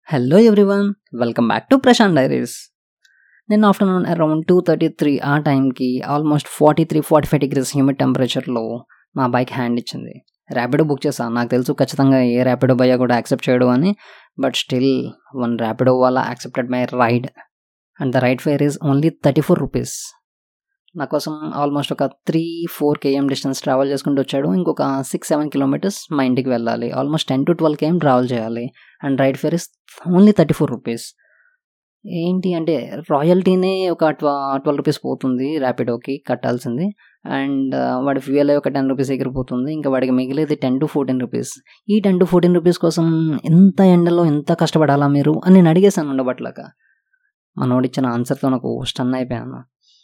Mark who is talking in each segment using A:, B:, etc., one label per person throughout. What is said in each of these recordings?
A: hello everyone welcome back to Prashanth diaries నిన్న afternoon around two thirty three ఆ టైంకి almost forty three forty five degrees humid టెంపరేచర్లో మా bike hand ఇచ్చింది Rapido book చేశాను నాకు తెలుసు ఖచ్చితంగా ఏ ర్యాపిడో భయ్య కూడా యాక్సెప్ట్ చేయడు అని బట్ స్టిల్ వన్ ర్యాపిడో వాళ్ళ accepted my ride and the ride fare is only thirty four rupees నా కోసం ఆల్మోస్ట్ ఒక three four KM distance travel చేసుకుంటూ వచ్చాడు ఇంకొక సిక్స్ సెవెన్ కిలోమీటర్స్ మా ఇంటికి వెళ్ళాలి almost ten to twelve KM travel చేయాలి and ride fare is only thirty four rupees ఏంటి అంటే రాయల్టీనే ఒక ట్వ ట్వెల్వ్ రూపీస్ పోతుంది ర్యాపిడోకి కట్టాల్సింది అండ్ వాడి ఫ్యూయల్ ఒక టెన్ రూపీస్ ఎగిరిపోతుంది ఇంకా వాడికి మిగిలేది టెన్ టు ఫోర్టీన్ రూపీస్ ఈ టెన్ టు ఫోర్టీన్ రూపీస్ కోసం ఎంత ఎండలో ఎంత కష్టపడాలా మీరు అని నేను అడిగేశాను ఉండబట్లక మనోడిచ్చిన ఆన్సర్తో నాకు స్టన్ అయిపోయాను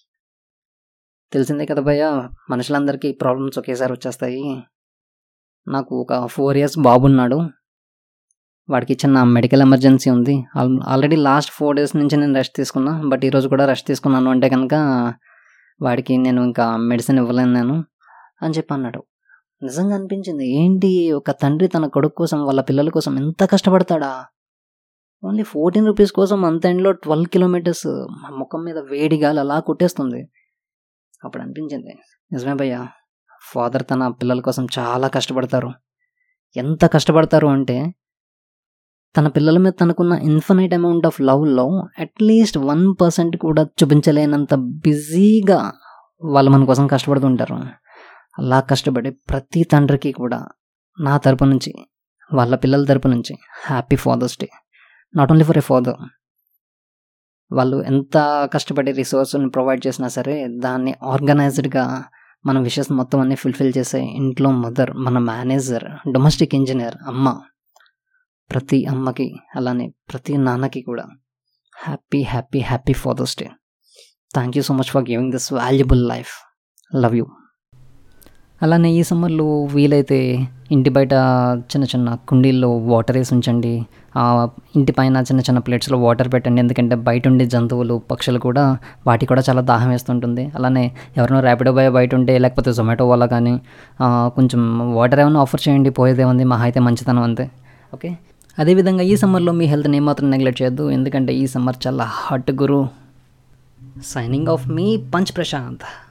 A: తెలిసిందే కదా భయ్య మనుషులందరికీ ప్రాబ్లమ్స్ ఒకేసారి వచ్చేస్తాయి నాకు ఒక ఫోర్ ఇయర్స్ బాబున్నాడు వాడికి చిన్న మెడికల్ ఎమర్జెన్సీ ఉంది ఆల్- ఆల్రెడీ లాస్ట్ ఫోర్ డేస్ నుంచి నేను రెస్ట్ తీసుకున్నా బట్ ఈరోజు కూడా రెస్ట్ తీసుకున్నాను అంటే కనుక వాడికి నేను ఇంకా మెడిసిన్ ఇవ్వలేను నేను అని చెప్పి అన్నాడు నిజంగా అనిపించింది ఏంటి ఒక తండ్రి తన కొడుకు కోసం వాళ్ళ పిల్లల కోసం ఎంత కష్టపడతాడా ఓన్లీ ఫోర్టీన్ రూపీస్ కోసం అంత ఎండ్లో ట్వెల్వ్ కిలోమీటర్స్ ముఖం మీద వేడి గాలి అలా కొట్టేస్తుంది అప్పుడు అనిపించింది నిజమే భయ్య ఫాదర్ తన పిల్లల కోసం చాలా కష్టపడతారు ఎంత కష్టపడతారు అంటే తన పిల్లల మీద తనకున్న ఇన్ఫినైట్ అమౌంట్ ఆఫ్ లవ్లో అట్లీస్ట్ వన్ పర్సెంట్ కూడా చూపించలేనంత బిజీగా వాళ్ళు మన కోసం కష్టపడుతుంటారు అలా కష్టపడి ప్రతి తండ్రికి కూడా నా తరపు నుంచి వాళ్ళ పిల్లల తరపు నుంచి happy father's day not only for a father వాళ్ళు ఎంత కష్టపడి రిసోర్స్ని ప్రొవైడ్ చేసినా సరే దాన్ని ఆర్గనైజ్డ్గా మన విషెస్ మొత్తం అన్ని ఫుల్ఫిల్ చేసే ఇంట్లో మదర్ మన మేనేజర్ డొమెస్టిక్ ఇంజనీర్ అమ్మ ప్రతి అమ్మకి అలానే ప్రతి నాన్నకి కూడా happy happy happy father's day thank you so much for giving this valuable life love you అలానే ఈ సమ్మర్లో వీలైతే ఇంటి బయట చిన్న చిన్న కుండీల్లో వాటర్ వేసి ఉంచండి ఆ ఇంటి పైన చిన్న చిన్న ప్లేట్స్లో వాటర్ పెట్టండి ఎందుకంటే బయట ఉండే జంతువులు పక్షులు కూడా వాటికి కూడా చాలా దాహం వేస్తుంటుంది అలానే ఎవరైనా ర్యాపిడో బాయ్ బయట ఉంటే లేకపోతే జొమాటో వల్ల కానీ ఆ, కొంచెం వాటర్ ఏమైనా ఆఫర్ చేయండి పోయేదే ఉంది మహా అయితే మంచితనం అంతే ఓకే అదేవిధంగా ఈ సమ్మర్లో మీ హెల్త్ని ఏమాత్రం నెగ్లెక్ట్ చేయొద్దు ఎందుకంటే ఈ సమ్మర్ చాలా హాట్ గురు సైనింగ్ ఆఫ్ మీ పంచ్ ప్రశాంత్